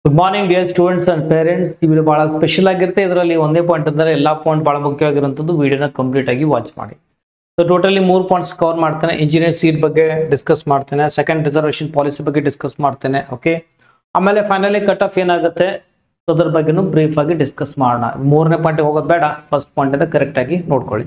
good morning dear students and parents ಈ video ಭಾಳ special ಆಗಿರುತ್ತೆ ಇದರಲ್ಲಿ ಒಂದೇ ಪಾಯಿಂಟ್ ಅಂದರೆ ಎಲ್ಲ ಪಾಯಿಂಟ್ ಭಾಳ ಮುಖ್ಯವಾಗಿರುವಂಥದ್ದು ವಿಡಿಯೋನ ಕಂಪ್ಲೀಟ್ ಆಗಿ ವಾಚ್ ಮಾಡಿ ಸೊ ಟೋಟಲಿ ಮೂರು ಪಾಯಿಂಟ್ಸ್ ಕವರ್ ಮಾಡ್ತೇನೆ ಇಂಜಿನಿಯರ್ ಸೀಟ್ ಬಗ್ಗೆ ಡಿಸ್ಕಸ್ ಮಾಡ್ತೇನೆ ಸೆಕೆಂಡ್ ರಿಸರ್ವೇಷನ್ ಪಾಲಿಸಿ ಬಗ್ಗೆ ಡಿಸ್ಕಸ್ ಮಾಡ್ತೇನೆ ಓಕೆ ಆಮೇಲೆ ಫೈನಲಿ ಕಟ್ ಆಫ್ ಏನಾಗುತ್ತೆ ಸೊ ಅದ್ರ ಬಗ್ಗೆನೂ ಬ್ರೀಫ್ ಆಗಿ ಡಿಸ್ಕಸ್ ಮಾಡೋಣ ಮೂರನೇ ಪಾಯಿಂಟ್ ಹೋಗೋದು ಬೇಡ ಫಸ್ಟ್ ಪಾಯಿಂಟ್ ಕರೆಕ್ಟ್ ಆಗಿ ನೋಡ್ಕೊಳ್ಳಿ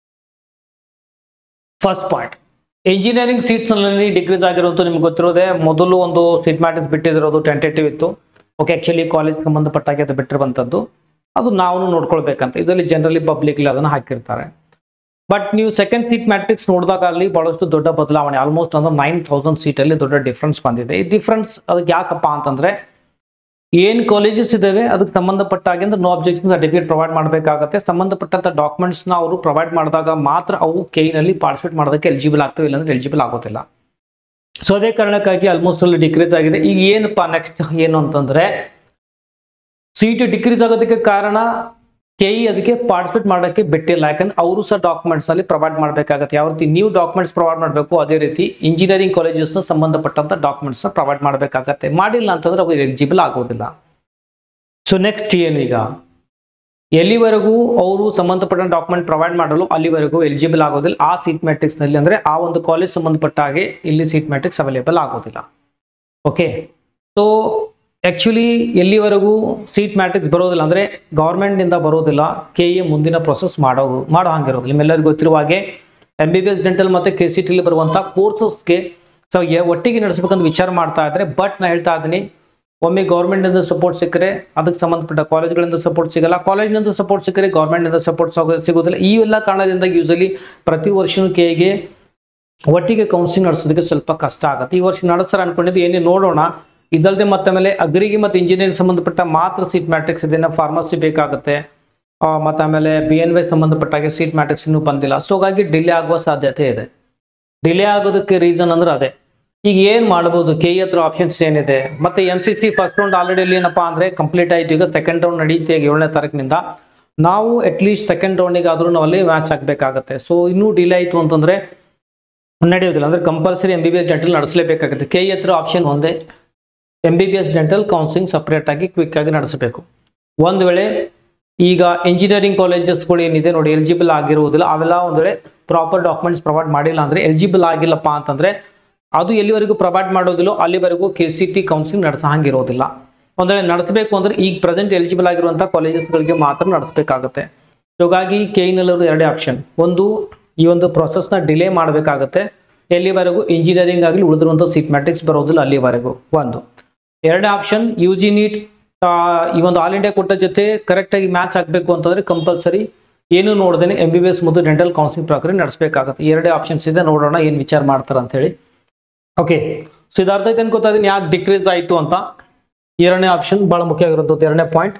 ಫಸ್ಟ್ ಪಾಯಿಂಟ್ ಇಂಜಿನಿಯರಿಂಗ್ ಸೀಟ್ಸ್ನಲ್ಲಿ ಡಿಗ್ರೀಸ್ ಆಗಿರೋದು ನಿಮ್ಗೆ ಗೊತ್ತಿರೋದೇ ಮೊದಲು ಒಂದು ಸೀಟ್ ಮ್ಯಾಟಿಸ್ ಬಿಟ್ಟಿರೋದು ಟೆಂಟೇಟಿವ್ ಇತ್ತು ಓಕೆ ಆ್ಯಕ್ಚುಲಿ ಕಾಲೇಜ್ ಸಂಬಂಧಪಟ್ಟಾಗಿ ಅದು ಬಿಟ್ಟಿರುವಂಥದ್ದು ಅದು ನಾವು ನೋಡ್ಕೊಳ್ಬೇಕಂತ ಇದರಲ್ಲಿ ಜನರಲಿ ಪಬ್ಲಿಕ್ಲಿ ಅದನ್ನು ಹಾಕಿರ್ತಾರೆ ಬಟ್ ನೀವು ಸೆಕೆಂಡ್ ಸೀಟ್ ಮ್ಯಾಟ್ರಿಕ್ಸ್ ನೋಡಿದಾಗಲಿ ಬಹಳಷ್ಟು ದೊಡ್ಡ ಬದಲಾವಣೆ ಆಲ್ಮೋಸ್ಟ್ ಅಂದ್ರೆ ನೈನ್ ತೌಸಂಡ್ ಸೀಟಲ್ಲಿ ದೊಡ್ಡ ಡಿಫ್ರೆನ್ಸ್ ಬಂದಿದೆ ಈ ಡಿಫ್ರೆನ್ಸ್ ಅದಕ್ಕೆ ಯಾಕಪ್ಪ ಅಂತಂದ್ರೆ ಏನು ಕಾಲೇಜಸ್ ಇದಾವೆ ಅದಕ್ಕೆ ಸಂಬಂಧಪಟ್ಟ ಹಾಗೆ ಅಂದ್ರೆ ನೋ ಅಬ್ಜೆಕ್ಷನ್ ಸರ್ಟಿಫಿಕೇಟ್ ಪ್ರೊವೈಡ್ ಮಾಡಬೇಕಾಗುತ್ತೆ ಸಂಬಂಧಪಟ್ಟಂತ ಡಾಕ್ಯುಮೆಂಟ್ಸ್ನ ಅವರು ಪ್ರೊವೈಡ್ ಮಾಡಿದಾಗ ಮಾತ್ರ ಅವು ಕೈನಲ್ಲಿ ಪಾರ್ಟಿಸಿಪೇಟ್ ಮಾಡೋದಕ್ಕೆ ಎಲಿಜಿಬಲ್ ಆಗ್ತವೆ ಇಲ್ಲಾಂದ್ರೆ ಎಲಿಜಿಬಲ್ ಆಗೋದಿಲ್ಲ ಸೊ ಅದೇ ಕಾರಣಕ್ಕಾಗಿ ಆಲ್ಮೋಸ್ಟ್ ಅಲ್ಲಿ ಡಿಕ್ರೀಸ್ ಆಗಿದೆ ಈಗ ಏನಪ್ಪ ನೆಕ್ಸ್ಟ್ ಏನು ಅಂತಂದ್ರೆ ಸೀಟ್ ಡಿಕ್ರೀಸ್ ಆಗೋದಕ್ಕೆ ಕಾರಣ ಕೆ ಇ ಅದಕ್ಕೆ ಪಾರ್ಟಿಸಿಪೇಟ್ ಮಾಡೋಕ್ಕೆ ಬಿಟ್ಟಿಲ್ಲ ಯಾಕಂದ್ರೆ ಅವರು ಸಹ ಡಾಕ್ಯುಮೆಂಟ್ಸ್ ಅಲ್ಲಿ ಪ್ರೊವೈಡ್ ಮಾಡಬೇಕಾಗತ್ತೆ ಯಾವ ರೀತಿ ನೀವು ಡಾಕ್ಯುಮೆಂಟ್ಸ್ ಪ್ರೊವೈಡ್ ಮಾಡಬೇಕು ಅದೇ ರೀತಿ ಇಂಜಿನಿಯರಿಂಗ್ ಕಾಲೇಜಸ್ನ ಸಂಬಂಧಪಟ್ಟಂತ ಡಾಕ್ಯುಮೆಂಟ್ಸ್ನ ಪ್ರೊವೈಡ್ ಮಾಡಬೇಕಾಗತ್ತೆ ಮಾಡಿಲ್ಲ ಅಂತಂದ್ರೆ ಅವು ಎಲಿಜಿಬಲ್ ಆಗೋದಿಲ್ಲ ಸೊ ನೆಕ್ಸ್ಟ್ ಏನು ಈಗ ಎಲ್ಲಿವರೆಗೂ ಅವರು ಸಂಬಂಧಪಟ್ಟ ಡಾಕ್ಯುಮೆಂಟ್ ಪ್ರೊವೈಡ್ ಮಾಡಲು ಅಲ್ಲಿವರೆಗೂ ಎಲಿಜಿಬಲ್ ಆಗೋದಿಲ್ಲ ಆ ಸೀಟ್ ಮ್ಯಾಟ್ರಿಕ್ಸ್ ನಲ್ಲಿ ಅಂದ್ರೆ ಆ ಒಂದು ಕಾಲೇಜ್ ಸಂಬಂಧಪಟ್ಟ ಹಾಗೆ ಇಲ್ಲಿ ಸೀಟ್ ಮ್ಯಾಟ್ರಿಕ್ಸ್ ಅವೈಲೇಬಲ್ ಆಗೋದಿಲ್ಲ ಓಕೆ ಸೊ ಆ್ಯಕ್ಚುಲಿ ಎಲ್ಲಿವರೆಗೂ ಸೀಟ್ ಮ್ಯಾಟ್ರಿಕ್ಸ್ ಬರೋದಿಲ್ಲ ಅಂದರೆ ಗೌರ್ಮೆಂಟ್ನಿಂದ ಬರೋದಿಲ್ಲ ಕೆ ಎ ಮುಂದಿನ ಪ್ರೊಸೆಸ್ ಮಾಡೋ ಮಾಡೋ ಹಂಗಿರೋದಿಲ್ಲ ನಿಮ್ಮೆಲ್ಲರಿಗೂ ಗೊತ್ತಿರುವ ಹಾಗೆ M B B S dental ಮತ್ತು ಕೆ ಸಿ ಟಿಲಿ ಬರುವಂಥ ಕೋರ್ಸಸ್ಗೆ ಸೊ ಒಟ್ಟಿಗೆ ನಡೆಸಬೇಕಂತ ವಿಚಾರ ಮಾಡ್ತಾ ಇದ್ದಾರೆ ಬಟ್ ನಾನು ಹೇಳ್ತಾ ಇದ್ದೀನಿ ಒಮ್ಮೆ ಗೌರ್ಮೆಂಟಿಂದ ಸಪೋರ್ಟ್ ಸಿಕ್ಕರೆ ಅದಕ್ಕೆ ಸಂಬಂಧಪಟ್ಟ ಕಾಲೇಜ್ಗಳಿಂದ ಸಪೋರ್ಟ್ ಸಿಗಲ್ಲ ಕಾಲೇಜಿನಿಂದ ಸಪೋರ್ಟ್ ಸಿಕ್ಕರೆ ಗೌರ್ಮೆಂಟಿಂದ ಸಪೋರ್ಟ್ ಸಿಗೋದಿಲ್ಲ ಈ ಎಲ್ಲ ಕಾರಣದಿಂದ ಯೂಸಲಿ ಪ್ರತಿ ವರ್ಷನೂ ಕೆಗೆ ಒಟ್ಟಿಗೆ ಕೌನ್ಸಿಲಿಂಗ್ ನಡೆಸೋದಕ್ಕೆ ಸ್ವಲ್ಪ ಕಷ್ಟ ಆಗುತ್ತೆ ಈ ವರ್ಷ ನಡೆಸ್ತಾರೆ ಅನ್ಕೊಂಡಿದ್ದು ಏನೇ ನೋಡೋಣ ಇದಲ್ಲದೆ ಮತ್ತೆ ಆಮೇಲೆ ಅಗ್ರಿಗೆ ಮತ್ತು ಇಂಜಿನಿಯರಿಂಗ್ ಸಂಬಂಧಪಟ್ಟ ಮಾತ್ರ ಸೀಟ್ ಮ್ಯಾಟ್ರಿಕ್ಸ್ ಇದನ್ನ ಫಾರ್ಮಸಿ ಬೇಕಾಗುತ್ತೆ ಆ, ಮತ್ತೆ ಆಮೇಲೆ ಬಿ ಎನ್ ವೈ ಸಂಬಂಧಪಟ್ಟಾಗೆ ಸೀಟ್ ಮ್ಯಾಟ್ರಿಕ್ಸ್ ಇನ್ನೂ ಬಂದಿಲ್ಲ ಸೊ ಹಾಗಾಗಿ ಡಿಲೇ ಆಗುವ ಸಾಧ್ಯತೆ ಇದೆ ಡಿಲೇ ಆಗೋದಕ್ಕೆ ರೀಸನ್ ಅಂದ್ರೆ ಅದೇ ಈಗ ಏನು ಮಾಡ್ಬೋದು ಕೆ ಹತ್ರ ಆಪ್ಷನ್ಸ್ ಏನಿದೆ ಮತ್ತೆ M C C first round already ಇಲ್ಲಿ ಏನಪ್ಪಾ ಅಂದ್ರೆ ಕಂಪ್ಲೀಟ್ ಆಯ್ತು ಈಗ ಸೆಕೆಂಡ್ ರೌಂಡ್ ನಡೀತೆ ಈಗ ಏಳನೇ ತಾರೀಕಿನಿಂದ ನಾವು ಅಟ್ಲೀಸ್ಟ್ ಸೆಕೆಂಡ್ ರೌಂಡಿಗೆ ಆದ್ರೂ ನಾವು ಅಲ್ಲಿ ಮ್ಯಾಚ್ ಆಗಬೇಕಾಗತ್ತೆ ಸೊ ಇನ್ನೂ ಡಿಲೇ ಆಯಿತು ಅಂತಂದ್ರೆ ನಡೆಯೋದಿಲ್ಲ ಅಂದ್ರೆ compulsory M B B S dental ನಡೆಸಲೇಬೇಕಾಗುತ್ತೆ ಕೆ ಹತ್ರ ಆಪ್ಷನ್ ಒಂದೇ M B B S dental counselling separate ಆಗಿ ಕ್ವಿಕ್ ಆಗಿ ನಡೆಸಬೇಕು ಒಂದು ವೇಳೆ ಈಗ ಇಂಜಿನಿಯರಿಂಗ್ ಕಾಲೇಜಸ್ಗಳು ಏನಿದೆ ನೋಡಿ ಎಲಿಜಿಬಲ್ ಆಗಿರುವುದಿಲ್ಲ ಅವೆಲ್ಲ ಒಂದು ವೇಳೆ ಪ್ರಾಪರ್ ಡಾಕ್ಯುಮೆಂಟ್ಸ್ ಪ್ರೊವೈಡ್ ಮಾಡಿಲ್ಲ ಅಂದ್ರೆ ಎಲಿಜಿಬಲ್ ಆಗಿಲ್ಲಪ್ಪ ಅಂತಂದ್ರೆ ಅದು ಎಲ್ಲಿವರೆಗೂ ಪ್ರೊವೈಡ್ ಮಾಡೋದಿಲ್ಲೋ ಅಲ್ಲಿವರೆಗೂ ಕೆ ಸಿ ಟಿ ಕೌನ್ಸಿಲಿಂಗ್ ನಡೆಸ ಹಂಗಿರೋದಿಲ್ಲ ಒಂದು ವೇಳೆ ನಡೆಸಬೇಕು ಅಂದ್ರೆ ಈಗ ಪ್ರೆಸೆಂಟ್ ಎಲಿಜಿಬಲ್ ಆಗಿರುವಂಥ ಕಾಲೇಜಸ್ಗಳಿಗೆ ಮಾತ್ರ ನಡೆಸಬೇಕಾಗುತ್ತೆ ಹಾಗಾಗಿ ಕೆ ಇನಲ್ಲೂ ಎರಡೇ ಆಪ್ಷನ್ ಒಂದು ಈ ಒಂದು ಪ್ರೊಸೆಸ್ನ ಡಿಲೇ ಮಾಡಬೇಕಾಗುತ್ತೆ ಎಲ್ಲಿವರೆಗೂ ಇಂಜಿನಿಯರಿಂಗ್ ಆಗಲಿ ಉಳಿದಿರುವಂಥ ಸೀಟ್ ಮ್ಯಾಟ್ರಿಕ್ಸ್ ಬರೋದಿಲ್ಲ ಅಲ್ಲಿವರೆಗೂ ಒಂದು ಎರಡನೇ ಆಪ್ಷನ್ ಯು ಜಿ ನೀಟ್ ಈ ಒಂದು ಆಲ್ ಇಂಡಿಯಾ ಕೊಟ್ಟ ಜೊತೆ ಕರೆಕ್ಟಾಗಿ ಮ್ಯಾಚ್ ಆಗಬೇಕು ಅಂತಂದ್ರೆ ಕಂಪಲ್ಸರಿ ಏನು ನೋಡ್ದೇನೆ ಎಂ ಬಿ ಬಿ ಎಸ್ ಮತ್ತು ಡೆಂಟಲ್ ಕೌನ್ಸಿಲಿಂಗ್ ಪ್ರಕ್ರಿಯೆ ನಡೆಸಬೇಕಾಗುತ್ತೆ ಎರಡೇ ಆಪ್ಷನ್ಸ್ ಇದೆ ನೋಡೋಣ ಏನು ವಿಚಾರ ಮಾಡ್ತಾರೆ ಅಂತ ಹೇಳಿ ಓಕೆ ಸೊ ಇದು ಅರ್ಥ ಐತೆ ಅನ್ಕೋತಾ ಇದೀನಿ ಯಾಕೆ ಡಿಕ್ರೀಸ್ ಆಯಿತು ಅಂತ ಎರಡನೇ ಆಪ್ಷನ್ ಭಾಳ ಮುಖ್ಯ ಆಗಿರುವಂಥದ್ದು ಎರಡನೇ ಪಾಯಿಂಟ್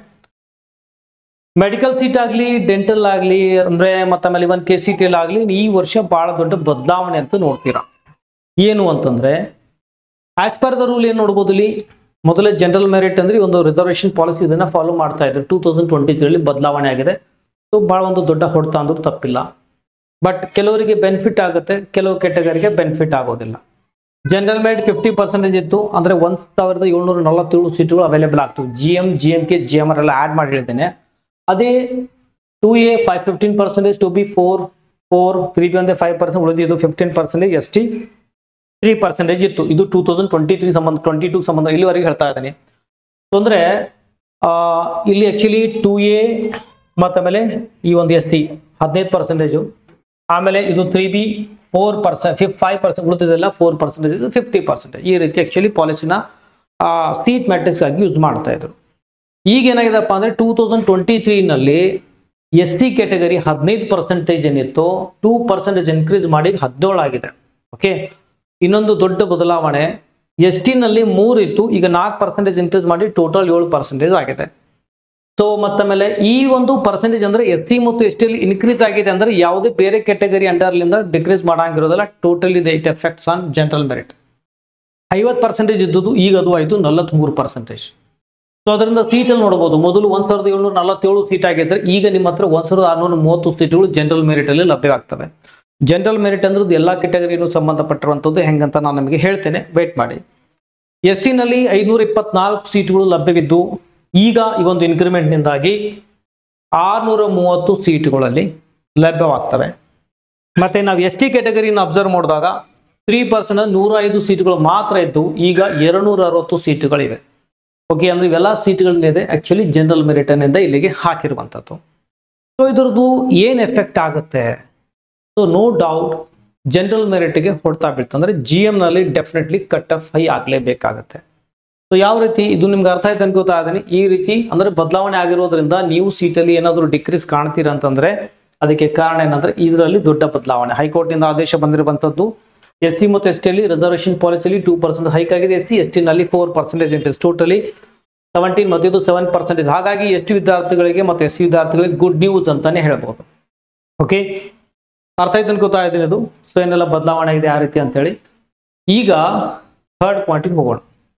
ಮೆಡಿಕಲ್ ಸೀಟ್ ಆಗಲಿ ಡೆಂಟಲ್ ಆಗಲಿ ಅಂದ್ರೆ ಮತ್ತೆ ಆಮೇಲೆ ಇವನ್ ಕೆ ಸಿ ಟಿ ಆಗಲಿ ಈ ವರ್ಷ ಭಾಳ ದೊಡ್ಡ ಬದಲಾವಣೆ ಅಂತ ನೋಡ್ತೀರಾ ಏನು ಅಂತಂದ್ರೆ ಆಸ್ ಪರ್ ದ ರೂಲ್ ಏನು ನೋಡ್ಬೋದು ಇಲ್ಲಿ ಮೊದಲೇ ಜನರಲ್ ಮೆರಿಟ್ ಅಂದ್ರೆ ಈ ಒಂದು ರಿಸರ್ವೇಷನ್ ಪಾಲಿಸಿ ಇದನ್ನ ಫಾಲೋ ಮಾಡ್ತಾ ಇದ್ರು ಟೂ ತೌಸಂಡ್ ಟ್ವೆಂಟಿ ತ್ರೀಲಿ ಬದಲಾವಣೆ ಆಗಿದೆ ಸೊ ಭಾಳ ಒಂದು ದೊಡ್ಡ ಹೊಡೆತ ಅಂದ್ರೂ ತಪ್ಪಿಲ್ಲ ಬಟ್ ಕೆಲವರಿಗೆ ಬೆನಿಫಿಟ್ ಆಗುತ್ತೆ ಕೆಲವು ಕೆಟಗರಿಗೆ ಬೆನಿಫಿಟ್ ಆಗೋದಿಲ್ಲ ಜನರಲ್ ಮೆರಿಟ್ ಫಿಫ್ಟಿ ಪರ್ಸೆಂಟೇಜ್ ಇತ್ತು ಅಂದ್ರೆ ಒಂದ್ ಸಾವಿರದ ಏಳ್ನೂರ ನಲವತ್ತೇಳು ಸೀಟುಗಳು ಅವೈಲೇಬಲ್ ಆಗ್ತವೆ G M G M K G M R ಎಲ್ಲ ಆ್ಯಡ್ ಮಾಡಿ ಹೇಳಿದ್ದೇನೆ ಅದೇ two A five fifteen percentage two B four four three B ಒಂದೇ ಫೈವ್ ಪರ್ಸೆಂಟ್ ಉಳಿದಿದ್ದು fifteen percentage S T three percentage ಇತ್ತು ಇದು ಟೂ ತೌಸಂಡ್ ಟ್ವೆಂಟಿ ತ್ರೀ ಸಂಬಂಧ twenty two ಸಂಬಂಧ ಇಲ್ಲಿವರೆಗೆ ಹೇಳ್ತಾ ಇದ್ದೀನಿ ತೊಂದರೆ ಇಲ್ಲಿ ಆ್ಯಕ್ಚುಲಿ ಟೂ ಎ ಮತ್ತು ಆಮೇಲೆ ಈ ಒಂದು ಎಸ್ ಟಿ ಹದಿನೈದು ಪರ್ಸೆಂಟೇಜು ಆಮೇಲೆ ಇದು ತ್ರೀ ಬಿ ಫೋರ್ ಪರ್ಸೆಂಟ್ ಫಿಫ್ ಫೈವ್ ಪರ್ಸೆಂಟ್ ಉಳಿದಿದ್ದೆಲ್ಲ ಫೋರ್ ಪರ್ಸೆಂಟೇಜ್ ಇದು ಫಿಫ್ಟಿ ಪರ್ಸೆಂಟೇಜ್ ಈ ರೀತಿ ಆ್ಯಕ್ಚುಲಿ ಪಾಲಿಸಿನ ಸೀಟ್ ಮ್ಯಾಟ್ರಿಕ್ಸ್ ಆಗಿ ಯೂಸ್ ಮಾಡ್ತಾ ಇದ್ರು ಈಗ ಏನಾಗಿದೆಪ್ಪ ಅಂದರೆ ಟೂ ತೌಸಂಡ್ ಟ್ವೆಂಟಿ ತ್ರೀನಲ್ಲಿ ಎಸ್ ಟಿ ಕ್ಯಾಟಗರಿ ಹದಿನೈದು ಪರ್ಸೆಂಟೇಜ್ ಏನಿತ್ತು ಟೂ ಪರ್ಸೆಂಟೇಜ್ ಇನ್ಕ್ರೀಸ್ ಮಾಡಿ ಹದಿನೇಳು ಆಗಿದೆ ಓಕೆ ಇನ್ನೊಂದು ದೊಡ್ಡ ಬದಲಾವಣೆ ಎಸ್ ಟಿನಲ್ಲಿ ಮೂರು ಇತ್ತು ಈಗ ನಾಲ್ಕು ಪರ್ಸೆಂಟೇಜ್ ಇನ್ಕ್ರೀಸ್ ಮಾಡಿ ಟೋಟಲ್ ಏಳು ಪರ್ಸೆಂಟೇಜ್ ಆಗಿದೆ ಸೊ ಮತ್ತಮೇಲೆ ಈ ಒಂದು ಪರ್ಸೆಂಟೇಜ್ ಅಂದ್ರೆ ಎಸ್ ಸಿ ಮತ್ತು ಎಸ್ ಟಿ ಇನ್ಕ್ರೀಸ್ ಆಗಿದೆ ಅಂದ್ರೆ ಯಾವುದೇ ಬೇರೆ ಕ್ಯಾಟಗರಿ ಅಂಡರ್ಲಿಂದ ಡಿಕ್ರೀಸ್ ಮಾಡಂಗಿರೋದಿಲ್ಲ totally the it effects on general merit ಐವತ್ತು ಪರ್ಸೆಂಟೇಜ್ ಇದ್ದದ್ದು ಈಗ ಅದು ಆಯಿತು ನಲವತ್ತ್ಮೂರು ಪರ್ಸೆಂಟೇಜ್ ಸೊ ಅದರಿಂದ ಸೀಟಲ್ಲಿ ನೋಡ್ಬೋದು ಮೊದಲು ಒಂದ್ ಸಾವಿರದ ಏಳ್ನೂರ ನಲವತ್ತೇಳು ಸೀಟ್ ಆಗಿದ್ರೆ ಈಗ ನಿಮ್ಮ ಹತ್ರ ಒಂದ್ ಸಾವಿರದ ಆರ್ನೂರ ಮೂವತ್ತು ಸೀಟುಗಳು ಜನರಲ್ ಮೆರಿಟಲ್ಲಿ ಲಭ್ಯವಾಗ್ತವೆ ಜನರಲ್ ಮೆರಿಟ್ ಅಂದ್ರೆ ಎಲ್ಲ ಕೆಟಗರಿನೂ ಸಂಬಂಧಪಟ್ಟಿರುವಂಥದ್ದು ಹೆಂಗಂತ ನಾನು ನಿಮಗೆ ಹೇಳ್ತೇನೆ ವೇಟ್ ಮಾಡಿ ಎಸ್ ಸಿನಲ್ಲಿ ಐನೂರ ಇಪ್ಪತ್ನಾಲ್ಕು ಸೀಟ್ಗಳು ಲಭ್ಯವಿದ್ದು ಈಗ ಈ ಒಂದು ಇನ್ಕ್ರಿಮೆಂಟ್ನಿಂದಾಗಿ ಆರುನೂರ ಮೂವತ್ತು ಸೀಟುಗಳಲ್ಲಿ ಲಭ್ಯವಾಗ್ತವೆ ಮತ್ತೆ ನಾವು ಎಸ್ ಟಿ ಕ್ಯಾಟಗರಿನ ಅಬ್ಸರ್ವ್ ಮಾಡಿದಾಗ ತ್ರೀ ಪರ್ಸೆಂಟ್ ನೂರ ಐದು ಸೀಟುಗಳು ಮಾತ್ರ ಇದ್ದು ಈಗ ಎರಡುನೂರ ಅರವತ್ತು ಸೀಟುಗಳಿವೆ ಓಕೆ ಅಂದ್ರೆ ಇವೆಲ್ಲ ಸೀಟ್ಗಳನ್ನಿದೆ ಆಕ್ಚುಲಿ ಜನರಲ್ ಮೆರಿಟನ್ನಿಂದ ಇಲ್ಲಿಗೆ ಹಾಕಿರುವಂಥದ್ದು ಸೊ ಇದರದ್ದು ಏನು ಎಫೆಕ್ಟ್ ಆಗುತ್ತೆ ಸೊ ನೋ ಡೌಟ್ ಜನರಲ್ ಮೆರಿಟ್ಗೆ ಹೊಡ್ತಾ ಬೀಳ್ತಂದ್ರೆ ಜಿ ಎಮ್ನಲ್ಲಿ ಡೆಫಿನೆಟ್ಲಿ ಕಟ್ ಆಫ್ ಹೈ ಆಗಲೇಬೇಕಾಗತ್ತೆ ಸೊ ಯಾವ ರೀತಿ ಇದು ನಿಮ್ಗೆ ಅರ್ಥ ಆಯ್ತು ಅನ್ಕೋತಾ ಇದ್ದೀನಿ ಈ ರೀತಿ ಅಂದ್ರೆ ಬದಲಾವಣೆ ಆಗಿರೋದ್ರಿಂದ ನೀವು ಸೀಟಲ್ಲಿ ಏನಾದರೂ ಡಿಕ್ರೀಸ್ ಕಾಣ್ತೀರಾ ಅಂತಂದ್ರೆ ಅದಕ್ಕೆ ಕಾರಣ ಏನಂದ್ರೆ ಇದರಲ್ಲಿ ದೊಡ್ಡ ಬದಲಾವಣೆ ಹೈಕೋರ್ಟ್ನಿಂದ ಆದೇಶ ಬಂದಿರುವಂಥದ್ದು ಎಸ್ ಸಿ ಮತ್ತು ಎಸ್ ಟಿಯಲ್ಲಿ ರಿಸರ್ವೇಷನ್ ಪಾಲಿಸಿಲಿ ಟೂ ಪರ್ಸೆಂಟ್ ಹೈಕ್ ಆಗಿದೆ ಎಸ್ ಸಿ ಎಸ್ ಟಿನಲ್ಲಿ four percentage increase totally seventeen ಮತ್ತು ಇದು ಸೆವೆನ್ ಪರ್ಸೆಂಟೇಜ್ ಹಾಗಾಗಿ ಎಸ್ ಟಿ ವಿದ್ಯಾರ್ಥಿಗಳಿಗೆ ಮತ್ತು ಎಸ್ ಸಿ ವಿದ್ಯಾರ್ಥಿಗಳಿಗೆ ಗುಡ್ ನ್ಯೂಸ್ ಅಂತಾನೆ ಹೇಳ್ಬೋದು ಓಕೆ ಅರ್ಥ ಆಯ್ತು ಅನ್ಕೋತಾ ಇದ್ದೀನಿ ಇದು ಸೊ ಏನೆಲ್ಲ ಬದಲಾವಣೆ ಇದೆ ಆ ರೀತಿ ಅಂತೇಳಿ ಈಗ ಥರ್ಡ್ ಪಾಯಿಂಟಿಗೆ ಹೋಗೋಣ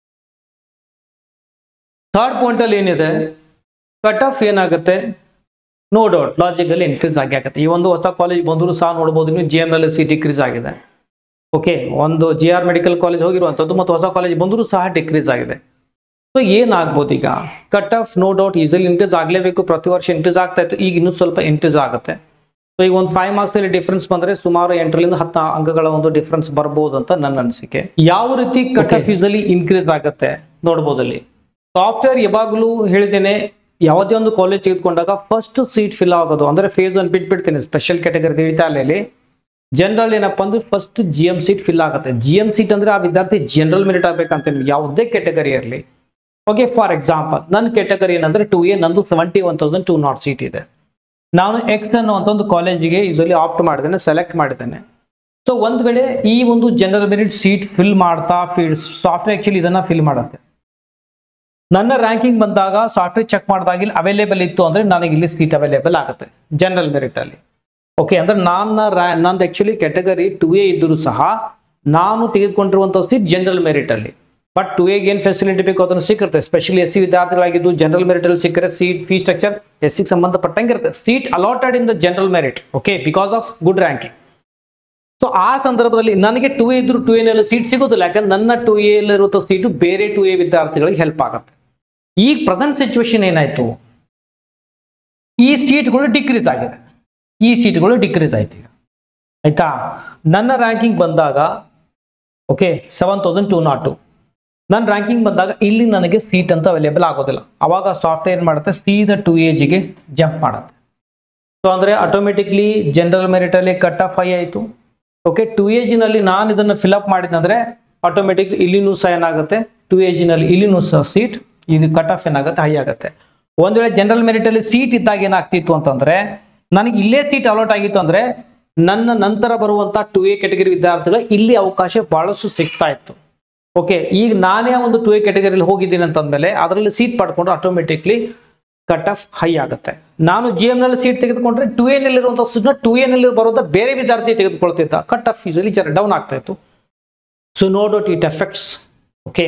ಥರ್ಡ್ ಪಾಯಿಂಟಲ್ಲಿ ಏನಿದೆ ಕಟ್ ಆಫ್ ಏನಾಗುತ್ತೆ ನೋ ಡೌಟ್ ಲಾಜಿಕಲಿ ಇನ್ಕ್ರೀಸ್ ಆಗಿ ಆಗುತ್ತೆ ಈ ಒಂದು ಹೊಸ ಕಾಲೇಜ್ ಬಂದರೂ ಸಹ ನೋಡ್ಬೋದು ನೀವು G M L C decrease ಆಗಿದೆ ಓಕೆ ಒಂದು ಜಿ ಆರ್ ಮೆಡಿಕಲ್ ಕಾಲೇಜ್ ಹೋಗಿರುವಂಥದ್ದು ಮತ್ತು ಹೊಸ ಕಾಲೇಜ್ ಬಂದರೂ ಸಹ ಡಿಕ್ರೀಸ್ ಆಗಿದೆ ಸೊ ಏನಾಗ್ಬೋದು ಈಗ ಕಟ್ ಆಫ್ ನೋ ಡೌಟ್ ಈಸಲಿ ಇನ್ಕ್ರೀಸ್ ಆಗಲೇಬೇಕು ಪ್ರತಿ ವರ್ಷ ಇನ್ಕ್ರೀಸ್ ಆಗ್ತಾ ಇತ್ತು ಈಗ ಇನ್ನೂ ಸ್ವಲ್ಪ ಇನ್ಕ್ರೀಸ್ ಆಗುತ್ತೆ ಸೊ ಈಗ ಒಂದು ಫೈವ್ ಮಾರ್ಕ್ಸ್ ಅಲ್ಲಿ ಡಿಫ್ರೆನ್ಸ್ ಬಂದ್ರೆ ಸುಮಾರು ಎಂಟರಿಂದ ಹತ್ತು ಅಂಕಗಳ ಒಂದು ಡಿಫ್ರೆನ್ಸ್ ಬರ್ಬೋದು ಅಂತ ನನ್ನ ಅನಿಸಿಕೆ ಯಾವ ರೀತಿ ಕಟ್ ಆಫ್ ಯೂಸಲಿ ಇನ್ಕ್ರೀಸ್ ಆಗುತ್ತೆ ನೋಡ್ಬೋದು ಅಲ್ಲಿ ಸಾಫ್ಟ್ವೇರ್ ಯಾವಾಗಲೂ ಹೇಳಿದ್ದೇನೆ ಯಾವುದೇ ಒಂದು ಕಾಲೇಜ್ ತೆಗೆದುಕೊಂಡಾಗ ಫಸ್ಟ್ ಸೀಟ್ ಫಿಲ್ ಆಗೋದು ಅಂದ್ರೆ ಫೇಸ್ ಒನ್ ಬಿಟ್ಬಿಡ್ತೀನಿ ಸ್ಪೆಷಲ್ ಕ್ಯಾಟಗರಿ ಇಟಾಲಿಯಲ್ಲಿ ಜನರಲ್ ಏನಪ್ಪಾ ಅಂದ್ರೆ first G M seat fill ಆಗುತ್ತೆ ಜಿ ಎಂ ಸೀಟ್ ಅಂದ್ರೆ ಆ ವಿದ್ಯಾರ್ಥಿ ಜನರಲ್ ಮೆರಿಟ್ ಆಗ್ಬೇಕಂತ ಯಾವುದೇ ಕ್ಯಾಟಗರಿ ಇರಲಿ ಓಕೆ ಫಾರ್ ಎಕ್ಸಾಂಪಲ್ ನನ್ನ ಕ್ಯಾಟಗರಿ ಏನಂದ್ರೆ ಟು ಎ ನಂದು seventy one thousand two nought seat ಇದೆ ನಾನು ಎಕ್ಸ್ ಅನ್ನುವಂಥ ಒಂದು ಕಾಲೇಜಿಗೆ ಯೂಸಲಿ ಆಪ್ಟ್ ಮಾಡಿದ್ದೇನೆ ಸೆಲೆಕ್ಟ್ ಮಾಡಿದ್ದೇನೆ ಸೊ ಒಂದ್ ವೇಳೆ ಈ ಒಂದು ಜನರಲ್ ಮೆರಿಟ್ ಸೀಟ್ ಫಿಲ್ ಮಾಡ್ತಾ ಫಿಲ್ ಸಾಫ್ಟ್ವೇರ್ ಆಕ್ಚುಲಿ ಇದನ್ನ ಫಿಲ್ ಮಾಡುತ್ತೆ ನನ್ನ ರ್ಯಾಂಕಿಂಗ್ ಬಂದಾಗ ಸಾಫ್ಟ್ವೇರ್ ಚೆಕ್ ಮಾಡಿದಾಗ ಇಲ್ಲಿ ಅವೈಲೇಬಲ್ ಇತ್ತು ಅಂದ್ರೆ ನನಗೆ ಇಲ್ಲಿ ಸೀಟ್ ಅವೈಲೇಬಲ್ ಆಗುತ್ತೆ ಜನರಲ್ ಮೆರಿಟ್ ಅಲ್ಲಿ ಓಕೆ ಅಂದ್ರೆ ನನ್ನ ರ್ಯಾ ನಂದು ಆಕ್ಚುಲಿ ಕ್ಯಾಟಗರಿ ಟು ಎ ಇದ್ದರೂ ಸಹ ನಾನು ತೆಗೆದುಕೊಂಡಿರುವಂಥ ಸೀಟ್ ಜನರಲ್ ಮೆರಿಟ್ ಅಲ್ಲಿ ಬಟ್ ಟು ಎಗೆ ಏನು ಫೆಸಿಲಿಟಿ ಬೇಕು ಅದನ್ನು ಸಿಕ್ಕಿರುತ್ತೆ ಸ್ಪೆಷಲಿ ಎಸ್ ಸಿ ವಿದ್ಯಾರ್ಥಿಗಳಾಗಿದ್ದು ಜನರಲ್ ಮೆರಿಟ್ ಅಲ್ಲಿ ಸಿಕ್ಕರೆ ಸೀಟ್ ಫೀ ಸ್ಟ್ರಕ್ಚರ್ ಎಸ್ ಸಿಗೆ ಸಂಬಂಧಪಟ್ಟಂಗೆ ಇರುತ್ತೆ seat allotted in the general merit okay because of good ranking so ಆ ಸಂದರ್ಭದಲ್ಲಿ ನನಗೆ ಟು ಎ ಇದ್ರು ಟು ಎನಲ್ಲಿ ಸೀಟ್ ಸಿಗೋದಿಲ್ಲ ಯಾಕಂದ್ರೆ ನನ್ನ ಟು ಎಲ್ಲಿರುವಂಥ ಸೀಟು ಬೇರೆ ಟು ಎ ವಿದ್ಯಾರ್ಥಿಗಳಿಗೆ ಹೆಲ್ಪ್ ಆಗುತ್ತೆ ಈಗ ಪ್ರೆಸೆಂಟ್ ಸಿಚುವೇಶನ್ ಏನಾಯ್ತು ಈ ಸೀಟ್ಗಳು ಡಿಕ್ರೀಸ್ ಆಗಿದೆ ಈ ಸೀಟ್ಗಳು ಡಿಕ್ರೀಸ್ ಆಯ್ತು ಈಗ ಆಯ್ತಾ ನನ್ನ ರ್ಯಾಂಕಿಂಗ್ ಬಂದಾಗ okay seven thousand two nought two ನನ್ನ ರ್ಯಾಂಕಿಂಗ್ ಬಂದಾಗ ಇಲ್ಲಿ ನನಗೆ ಸೀಟ್ ಅಂತ ಅವೈಲೇಬಲ್ ಆಗೋದಿಲ್ಲ ಅವಾಗ ಸಾಫ್ಟ್ವೇರ್ ಏನು ಮಾಡುತ್ತೆ ಸೀದಾ ಟು ಏಜಿಗೆ ಜಂಪ್ ಮಾಡುತ್ತೆ ಸೊ ಅಂದರೆ ಆಟೋಮೆಟಿಕ್ಲಿ ಜನರಲ್ ಮೆರಿಟಲ್ಲಿ ಕಟ್ ಆಫ್ ಹೈ ಆಯಿತು ಓಕೆ ಟು ಏಜಿನಲ್ಲಿ ನಾನು ಇದನ್ನು ಫಿಲಪ್ ಮಾಡಿದಂದ್ರೆ ಆಟೋಮೆಟಿಕ್ ಇಲ್ಲಿನೂ ಸಹ ಏನಾಗುತ್ತೆ ಟು ಏಜಿನಲ್ಲಿ ಇಲ್ಲಿನೂ ಸಹ ಸೀಟ್ ಇದು ಕಟ್ ಆಫ್ ಏನಾಗುತ್ತೆ ಹೈ ಆಗುತ್ತೆ ಒಂದು ವೇಳೆ ಜನರಲ್ ಮೆರಿಟಲ್ಲಿ ಸೀಟ್ ಇದ್ದಾಗ ಏನಾಗ್ತಿತ್ತು ಅಂತಂದ್ರೆ ನನಗೆ ಇಲ್ಲೇ ಸೀಟ್ ಅಲಾಟ್ ಆಗಿತ್ತು ಅಂದ್ರೆ ನನ್ನ ನಂತರ ಬರುವಂತ ಟು ಎ ಕ್ಯಾಟಗರಿ ವಿದ್ಯಾರ್ಥಿಗಳು ಇಲ್ಲಿ ಅವಕಾಶ ಬಹಳಷ್ಟು ಸಿಗ್ತಾ ಇತ್ತು ಓಕೆ ಈಗ ನಾನೇ ಒಂದು ಟು ಎ ಕ್ಯಾಟಗರಿಲಿ ಹೋಗಿದ್ದೀನಿ ಅಂತಂದ್ಮೇಲೆ ಅದರಲ್ಲಿ ಸೀಟ್ ಪಡ್ಕೊಂಡ್ರೆ ಆಟೋಮೆಟಿಕ್ಲಿ ಕಟ್ ಆಫ್ ಹೈ ಆಗುತ್ತೆ ನಾನು ಜಿ ಎಂ ನಲ್ಲಿ ಸೀಟ್ ತೆಗೆದುಕೊಂಡ್ರೆ ಟು ಎ ನಲ್ಲಿರುವಂಥ ಸೀಟ್ನ ಟು ಎ ನಲ್ಲಿ ಬರುವಂಥ ಬೇರೆ ವಿದ್ಯಾರ್ಥಿ ತೆಗೆದುಕೊಳ್ತಿದ್ದ ಕಟ್ ಆಫ್ ಯೂಸಲಿ ಜರ ಡೌನ್ ಆಗ್ತಾ ಇತ್ತು so no doubt it effects okay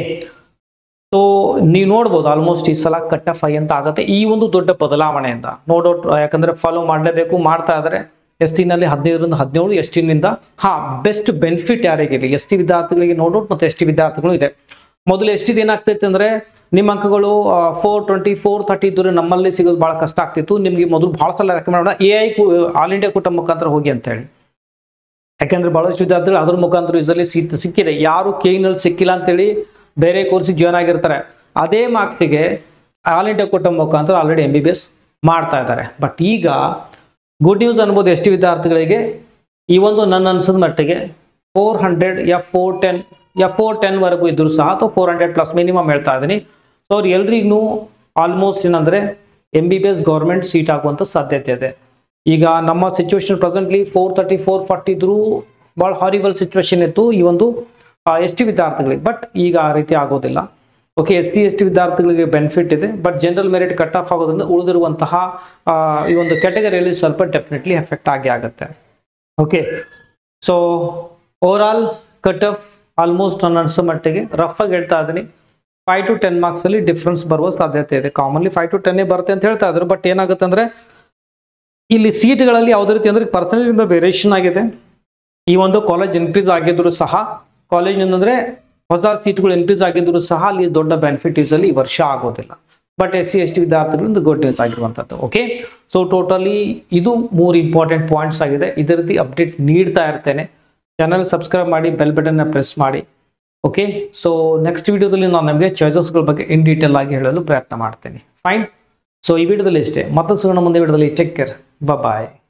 so ನೀವು ನೋಡ್ಬೋದು ಆಲ್ಮೋಸ್ಟ್ ಈ ಸಲ ಕಟ್ ಆಫ್ ಹೈ ಅಂತ ಆಗುತ್ತೆ ಈ ಒಂದು ದೊಡ್ಡ ಬದಲಾವಣೆಯಿಂದ ನೋ ಡೌಟ್ ಯಾಕಂದ್ರೆ ಫಾಲೋ ಮಾಡಲೇಬೇಕು ಮಾಡ್ತಾ ಇದ್ರೆ ಎಸ್ ಟಿನಲ್ಲಿ ಹದಿನೈದರಿಂದ ಹದಿನೇಳು ಎಸ್ ಟಿನಿಂದ ಹಾ ಬೆಸ್ಟ್ ಬೆನಿಫಿಟ್ ಯಾರಿಗಿರಲಿ ಎಸ್ ಟಿ ವಿದ್ಯಾರ್ಥಿಗಳಿಗೆ ನೋ ಡೌಟ್ ಮತ್ತು ಎಸ್ ಟಿ ವಿದ್ಯಾರ್ಥಿಗಳು ಇದೆ ಮೊದಲು ಎಸ್ ಟಿದು ಏನಾಗ್ತೈತೆ ಅಂದ್ರೆ ನಿಮ್ಮ ಅಂಕಗಳು ಫೋರ್ ಟ್ವೆಂಟಿ ಫೋರ್ ತರ್ಟಿ ಇದ್ದರೆ ನಮ್ಮಲ್ಲಿ ಸಿಗೋದು ಭಾಳ ಕಷ್ಟ ಆಗ್ತಿತ್ತು ನಿಮಗೆ ಮೊದಲು ಭಾಳ ಸಲ ರೆಕಮೆಂಡ್ ಮಾಡೋಣ ಎ ಐ ಆಲ್ ಇಂಡಿಯಾ ಕೂಟ ಮುಖಾಂತರ ಹೋಗಿ ಅಂತ ಹೇಳಿ ಯಾಕೆಂದ್ರೆ ಬಹಳಷ್ಟು ವಿದ್ಯಾರ್ಥಿಗಳು ಅದ್ರ ಮುಖಾಂತರ ಯೂಸಲಿ ಸೀಟ್ ಸಿಕ್ಕಿದೆ ಯಾರು ಕೇನಲ್ಲಿ ಸಿಕ್ಕಿಲ್ಲ ಅಂತೇಳಿ ಬೇರೆ ಕೋರ್ಸಿಗೆ ಜಾಯ್ನ್ ಆಗಿರ್ತಾರೆ ಅದೇ ಮಾರ್ಕ್ಸಿಗೆ ಆಲ್ ಇಂಡಿಯಾ ಕೊಟ್ಟ ಮುಖಾಂತರ already M B B S ಮಾಡ್ತಾ ಇದ್ದಾರೆ ಬಟ್ ಈಗ ಗುಡ್ ನ್ಯೂಸ್ ಅನ್ಬೋದು ಎಸ್ ಟಿ ವಿದ್ಯಾರ್ಥಿಗಳಿಗೆ ಈ ಒಂದು ನನ್ನ ಅನ್ಸದ ಮಟ್ಟಿಗೆ four hundred F four ten F four ಟೆನ್ವರೆಗೂ ಇದ್ದರೂ ಸಹ ಅಥವಾ ಫೋರ್ ಹಂಡ್ರೆಡ್ ಪ್ಲಸ್ ಮಿನಿಮಮ್ ಹೇಳ್ತಾ ಇದ್ದೀನಿ ಸೊ ಅವ್ರು ಎಲ್ರಿಗೂ ಆಲ್ಮೋಸ್ಟ್ ಏನಂದರೆ M B B S government seat ಆಗುವಂಥ ಸಾಧ್ಯತೆ ಇದೆ ಈಗ ನಮ್ಮ situation presently four thirty four forty ಇದ್ರೂ ಭಾಳ ಹಾರಿಬಲ್ ಸಿಚುವೇಶನ್ ಇತ್ತು ಈ ಒಂದು ಎಸ್ ಟಿ ವಿದ್ಯಾರ್ಥಿಗಳಿಗೆ ಬಟ್ ಈಗ ಆ ರೀತಿ ಆಗೋದಿಲ್ಲ okay S C S T ವಿದ್ಯಾರ್ಥಿಗಳಿಗೆ ಬೆನಿಫಿಟ್ ಇದೆ but general merit cut off ಆಗೋದ್ರಿಂದ ಉಳಿದಿರುವಂತಹ ಆ, ಈ ಒಂದು ಕ್ಯಾಟಗರಿಯಲ್ಲಿ ಸ್ವಲ್ಪ ಡೆಫಿನೆಟ್ಲಿ ಎಫೆಕ್ಟ್ ಆಗಿ ಆಗುತ್ತೆ okay so over all cut off almost ನನ್ನ ಅನ್ಸೋ ಮಟ್ಟಿಗೆ ರಫ್ ಆಗಿ ಹೇಳ್ತಾ ಇದ್ದೀನಿ ಫೈವ್ ಟು ಟೆನ್ ಮಾರ್ಕ್ಸ್ ಅಲ್ಲಿ ಡಿಫ್ರೆನ್ಸ್ ಬರುವ ಸಾಧ್ಯತೆ ಇದೆ ಕಾಮನ್ಲಿ ಫೈವ್ ಟು ಟೆನ್ನೇ ಬರುತ್ತೆ ಅಂತ ಹೇಳ್ತಾ ಇದ್ರು ಬಟ್ ಏನಾಗುತ್ತೆ ಅಂದ್ರೆ ಇಲ್ಲಿ ಸೀಟ್ಗಳಲ್ಲಿ ಯಾವುದೇ ರೀತಿ ಅಂದ್ರೆ ಪರ್ಸೆಂಟೇಜಿಂದ ವೇರಿಯೇಷನ್ ಆಗಿದೆ ಈ ಒಂದು ಕಾಲೇಜ್ ಇನ್ಕ್ರೀಸ್ ಆಗಿದ್ರು ಸಹ ಕಾಲೇಜಿನಿಂದ ಅಂದ್ರೆ ಹೊಸ ಸೀಟ್ಗಳು ಇನ್ಕ್ರೀಸ್ ಆಗಿದ್ರು ಸಹ ಅಲ್ಲಿ ದೊಡ್ಡ ಬೆನಿಫಿಟ್ ಅಲ್ಲಿ ಈ ವರ್ಷ ಆಗೋದಿಲ್ಲ but S C S T ವಿದ್ಯಾರ್ಥಿಗಳಿಂದ ಗುಡ್ ನ್ಯೂಸ್ ಆಗಿರುವಂಥದ್ದು ಓಕೆ ಸೊ ಟೋಟಲಿ ಇದು ಮೂರು ಇಂಪಾರ್ಟೆಂಟ್ ಪಾಯಿಂಟ್ಸ್ ಆಗಿದೆ ಇದೇ ರೀತಿ ಅಪ್ಡೇಟ್ ನೀಡ್ತಾ ಇರ್ತೇನೆ ಚಾನಲ್ ಸಬ್ಸ್ಕ್ರೈಬ್ ಮಾಡಿ ಬೆಲ್ ಬಟನ್ನ ಪ್ರೆಸ್ ಮಾಡಿ ಓಕೆ ಸೊ ನೆಕ್ಸ್ಟ್ ವಿಡಿಯೋದಲ್ಲಿ ನಾನು ನಮಗೆ ಚಾಯ್ಸಸ್ಗಳ ಬಗ್ಗೆ ಇನ್ ಡೀಟೇಲ್ ಆಗಿ ಹೇಳಲು ಪ್ರಯತ್ನ ಮಾಡ್ತೇನೆ ಫೈನ್ ಸೊ ಈ ವಿಡಿಯೋದಲ್ಲಿ ಇಷ್ಟೇ ಮತ್ತೆ ಸಿಗೋಣ ಮುಂದೆ ವಿಡಿಯೋದಲ್ಲಿ ಚೆಕ್ ಕೇರ್ ಬಾಯ್